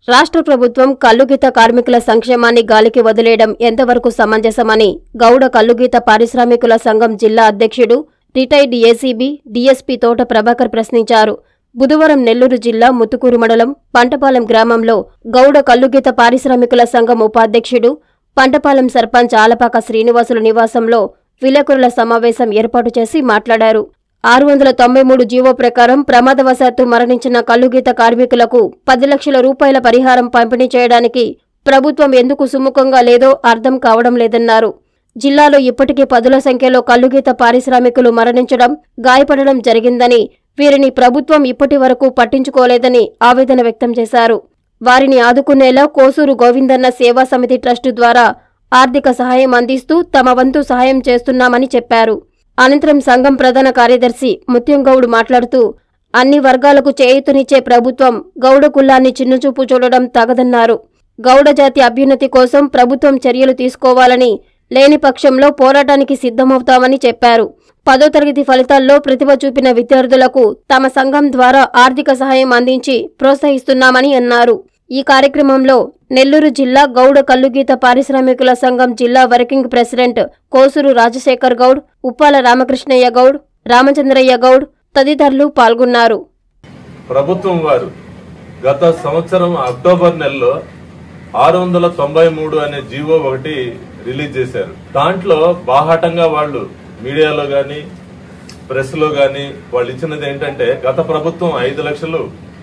రాష్ట్ర ప్రభుత్వం కల్లుగీత కార్మికుల సంక్షేమాన్ని గాలికి వదిలేయడం ఎంతవరకు సమంజసమని గౌడ కల్లుగీత పారిశ్రామికుల సంఘం జిల్లా అధ్యక్షుడు రిటైర్డ్ ఏసీబీ డీఎస్పీ తోట ప్రభాకర్ ప్రశ్నించారు బుధవారం నెల్లూరు జిల్లా ముతుకూరు మండలం పంటపాలెం గ్రామంలో గౌడ కల్లుగీత పారిశ్రామికుల సంఘం ఉపాధ్యక్షుడు పంటపాలెం సర్పంచ్ ఆలపాక శ్రీనివాసుల నివాసంలో విలేకరుల సమావేశం ఏర్పాటు చేసి మాట్లాడారు ఆరు వందల తొంభై మూడు జీవో ప్రకారం ప్రమాదవశాత్తు మరణించిన కల్లుగీత కార్మికులకు పది లక్షల రూపాయల పరిహారం పంపిణీ చేయడానికి ప్రభుత్వం ఎందుకు సుముఖంగా లేదో అర్థం కావడం లేదన్నారు జిల్లాలో ఇప్పటికే పదుల సంఖ్యలో కల్లుగీత పారిశ్రామికులు మరణించడం గాయపడడం జరిగిందని వీరిని ప్రభుత్వం ఇప్పటి వరకు పట్టించుకోలేదని ఆవేదన వ్యక్తం చేశారు వారిని ఆదుకునేలా కోసూరు గోవిందన్న సేవా సమితి ట్రస్టు ద్వారా ఆర్థిక సహాయం అందిస్తూ తమ వంతు సహాయం చేస్తున్నామని చెప్పారు అనంతరం సంఘం ప్రధాన కార్యదర్శి ముత్యంగౌడ్ మాట్లాడుతూ అన్ని వర్గాలకు చేయూతనిచ్చే ప్రభుత్వం గౌడ కులాన్ని చిన్నచూపు చూడడం తగదన్నారు గౌడ జాతి అభ్యున్నతి కోసం ప్రభుత్వం చర్యలు తీసుకోవాలని లేని పక్షంలో పోరాటానికి సిద్ధమవుతామని చెప్పారు పదో తరగతి ఫలితాల్లో ప్రతిభ చూపిన విద్యార్థులకు తమ సంఘం ద్వారా ఆర్థిక సహాయం అందించి ప్రోత్సహిస్తున్నామని అన్నారు ఈ కార్యక్రమంలో నెల్లూరు జిల్లా గౌడ కల్లుగీత పారిశ్రామికుల సంఘం జిల్లా వర్కింగ్ ప్రెసిడెంట్ కోసూరు రాజశేఖర్ గౌడ్ ఉప్పాల రామకృష్ణయ్య గౌడ్ రామచంద్రయ్య గౌడ్ తదితరులు పాల్గొన్నారు ప్రభుత్వం వారు గత సంవత్సరం అక్టోబర్ నెలలో ఆరు వందల తొంభై మూడు అనే జీవో ఒకటి రిలీజ్ చేశారు దాంట్లో బాహాటంగా వాళ్ళు మీడియాలో గాని ప్రెస్ లో గాని వాళ్ళు ఇచ్చినది ఏంటంటే గత ప్రభుత్వం ఐదు లక్షలు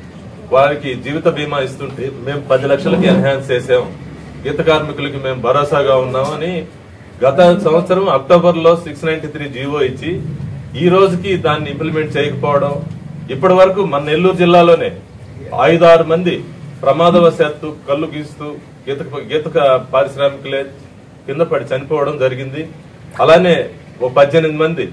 వారికి జీవిత బీమా ఇస్తుంటే మేము పది లక్షలకి ఎన్హాన్స్ చేసాం గీత కార్మికులకి మేము భరోసాగా ఉన్నామని గత సంవత్సరం అక్టోబర్ లో సిక్స్ నైన్టీ త్రీ జీవో ఇచ్చి ఈ రోజుకి దాన్ని ఇంప్లిమెంట్ చేయకపోవడం ఇప్పటి వరకు మన నెల్లూరు జిల్లాలోనే ఐదు ఆరు మంది ప్రమాదవశాత్తు కళ్ళు గీస్తూ గీత గీత పారిశ్రామికులే కింద పడి చనిపోవడం జరిగింది అలానే ఓ పద్దెనిమిది మంది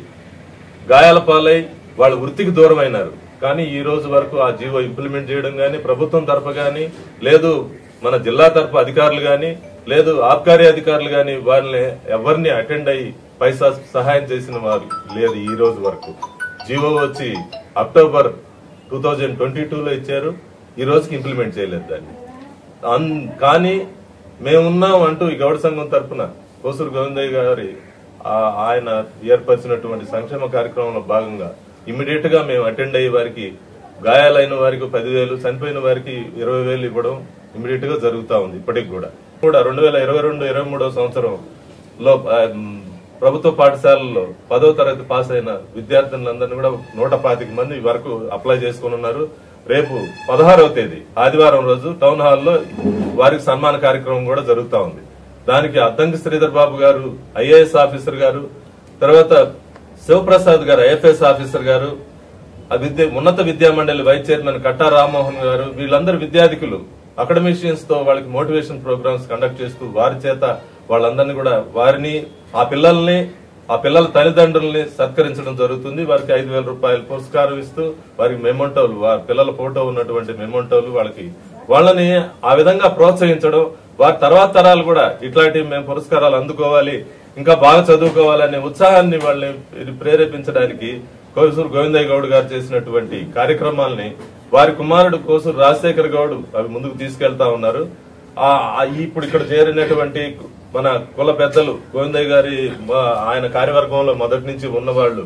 గాయాల పాలై వాళ్ళు వృత్తికి దూరం అయినారు కానీ ఈ రోజు వరకు ఆ జీవో ఇంప్లిమెంట్ చేయడం గానీ ప్రభుత్వం తరఫు గానీ లేదు మన జిల్లా తరఫు అధికారులు గానీ లేదు ఆబ్కారీ అధికారులు గానీ వారిని ఎవరిని అటెండ్ అయ్యి పైసా సహాయం చేసిన వారు లేదు ఈ రోజు వరకు జీవో వచ్చి అక్టోబర్ టూ థౌజండ్ ట్వంటీ లో ఇచ్చారు ఈ రోజుకి ఇంప్లిమెంట్ చేయలేదు దాన్ని అన్- కానీ మేమున్నాం అంటూ ఈ గౌడ సంఘం తరపున కోసూరు గోవిందయ్య గారి ఆ- ఆయన ఏర్పరిచినటువంటి సంక్షేమ కార్యక్రమంలో భాగంగా ఇమ్మీడియట్ గా మేము అటెండ్ అయ్యే వారికి గాయాలైన వారికి పదివేలు చనిపోయిన వారికి ఇరవై వేలు ఇవ్వడం ఇమ్మీడియట్ గా జరుగుతా ఉంది ఇప్పటికి కూడా కూడా రెండు వేల ఇరవై రెండు ఇరవై మూడో సంవత్సరంలో ఆ, మ్, ప్రభుత్వ పాఠశాలల్లో పదో తరగతి పాస్ అయిన విద్యార్థులందరినీ కూడా నూట పాతిక మంది వరకు అప్లై చేసుకుని ఉన్నారు రేపు పదహారవ తేదీ ఆదివారం రోజు టౌన్ హాల్లో వారికి సన్మాన కార్యక్రమం కూడా జరుగుతా ఉంది దానికి అద్దంకి శ్రీధర్ బాబు గారు ఐఏఎస్ ఆఫీసర్ గారు తర్వాత శివప్రసాద్ గారు ఐఎఫ్ఎస్ ఆఫీసర్ గారు ఆ విద్య ఉన్నత విద్యా మండలి వైస్ చైర్మన్ కట్టా రామ్మోహన్ గారు వీళ్ళందరూ విద్యార్థికులు అకాడమిషియన్స్ తో వాళ్ళకి మోటివేషన్ ప్రోగ్రామ్స్ కండక్ట్ చేస్తూ వారి చేత వాళ్ళందరినీ కూడా వారిని ఆ పిల్లల్ని ఆ పిల్లల తల్లిదండ్రుల్ని సత్కరించడం జరుగుతుంది వారికి ఐదు వేల రూపాయలు పురస్కారం ఇస్తూ వారికి మెమోంటోలు వారి పిల్లల ఫోటో ఉన్నటువంటి మెమోంటోలు వాళ్ళకి వాళ్ళని ఆ విధంగా ప్రోత్సహించడం వారి తర్వాత తరాలు కూడా ఇట్లాంటి మేము పురస్కారాలు అందుకోవాలి ఇంకా బాగా చదువుకోవాలనే ఉత్సాహాన్ని వాళ్ళని ప్రేరేపించడానికి కోసూరు గోవిందయ్య గౌడ్ గారు చేసినటువంటి కార్యక్రమాల్ని వారి కుమారుడు కోసూరు రాజశేఖర్ గౌడ్ అవి ముందుకు తీసుకెళ్తా ఉన్నారు ఆ ఆ ఇప్పుడు ఇక్కడ చేరినటువంటి మన కుల పెద్దలు గోవిందయ్య గారి మా- ఆయన కార్యవర్గంలో మొదటి నుంచి ఉన్నవాళ్ళు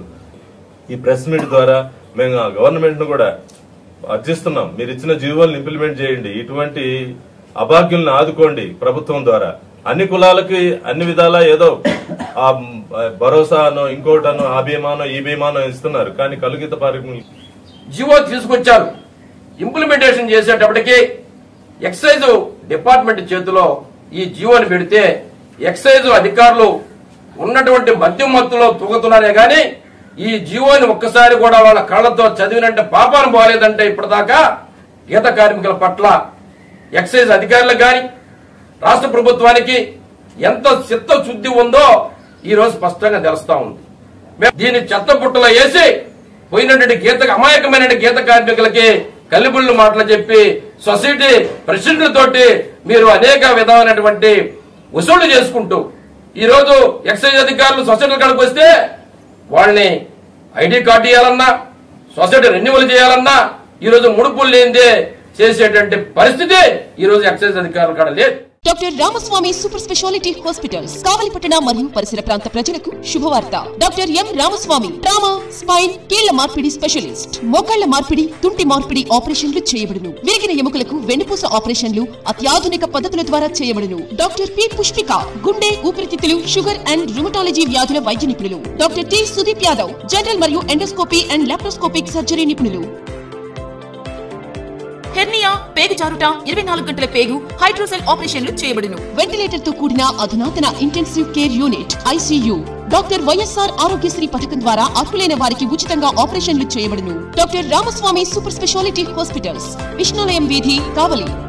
ఈ ప్రెస్ మీట్ ద్వారా మేము ఆ గవర్నమెంట్ ను కూడా అర్జిస్తున్నాం మీరు ఇచ్చిన జీవోలను ఇంప్లిమెంట్ చేయండి ఇటువంటి అభాగ్యుల్ని ఆదుకోండి ప్రభుత్వం ద్వారా అన్ని కులాలకి అన్ని విధాలా ఏదో ఆ భరోసానో ఇంకోటనో ఆ బీమానో ఈ బీమానో ఇస్తున్నారు కానీ కలుగిత పారిశ్రామిక జివో తీసుకొచ్చారు ఇంప్లిమెంటేషన్ చేసేటప్పటికి ఎక్సైజ్ డిపార్ట్మెంట్ చేతిలో ఈ జియోని పెడితే ఎక్సైజ్ అధికారులు ఉన్నటువంటి మద్యం మత్తులో తూగుతున్నారే గాని ఈ జియోని ఒక్కసారి కూడా వాళ్ళ కళ్ళతో చదివినంటే పాపాను పోలేదంటే ఇప్పటిదాకా గీత కార్మికుల పట్ల ఎక్సైజ్ అధికారులకు గాని రాష్ట్ర ప్రభుత్వానికి ఎంత చిత్తశుద్ధి ఉందో ఈ రోజు స్పష్టంగా తెలుస్తా ఉంది మేము దీన్ని చెత్త పుట్టలో వేసి పోయినటువంటి గీత అమాయకమైన గీత కార్మికులకి కల్లిబుళ్ళు మాటలు చెప్పి సొసైటీ ప్రెసిడెంట్ల తోటి మీరు అనేక విధమైనటువంటి వసూళ్లు చేసుకుంటూ ఈ రోజు ఎక్సైజ్ అధికారులు సొసైటీ కాడికి వస్తే వాళ్ళని ఐడి కార్డు ఇవ్వాలన్నా సొసైటీ రెన్యువల్ చేయాలన్నా ఈ రోజు ముడుపులు లేనిదే చేసేటువంటి పరిస్థితి ఈ రోజు ఎక్సైజ్ అధికారుల కాడ లేదు doctor Ramaswamy super speciality hospitals కావలిపట్టణ మరియు పరిసర ప్రాంత ప్రజలకు శుభవార్త doctor M Ramaswamy trauma spine కీళ్ల మార్పిడి స్పెషలిస్ట్ మోకాళ్ల మార్పిడి తుంటి మార్పిడి ఆపరేషన్లు చేయబడును విరిగిన ఎముకలకు వెన్నుపూస ఆపరేషన్లు అత్యాధునిక పద్ధతుల ద్వారా చేయబడును డాక్టర్ పి పుష్పిక గుండె ఊపిరితిత్తులు షుగర్ అండ్ రుమటాలజీ వ్యాధుల వైద్య నిపుణులు doctor T Sudeep Yadav general మరియు ఎండోస్కోపీ అండ్ లాప్రోస్కోపిక్ సర్జరీ నిపుణులు హెర్నియా పేగు జారుట ఇరవై నాలుగు గంటల పేగు హైడ్రోసెల్ ఆపరేషన్లు చేయబడును వెంటిలేటర్ తో కూడిన అధునాతన intensive care unit ICU doctor YSR Aarogyasri పథకం ద్వారా అర్హులైన వారికి ఉచితంగా ఆపరేషన్లు చేయబడును doctor Ramaswamy super speciality hospitals Vishnulayam వీధి కావలి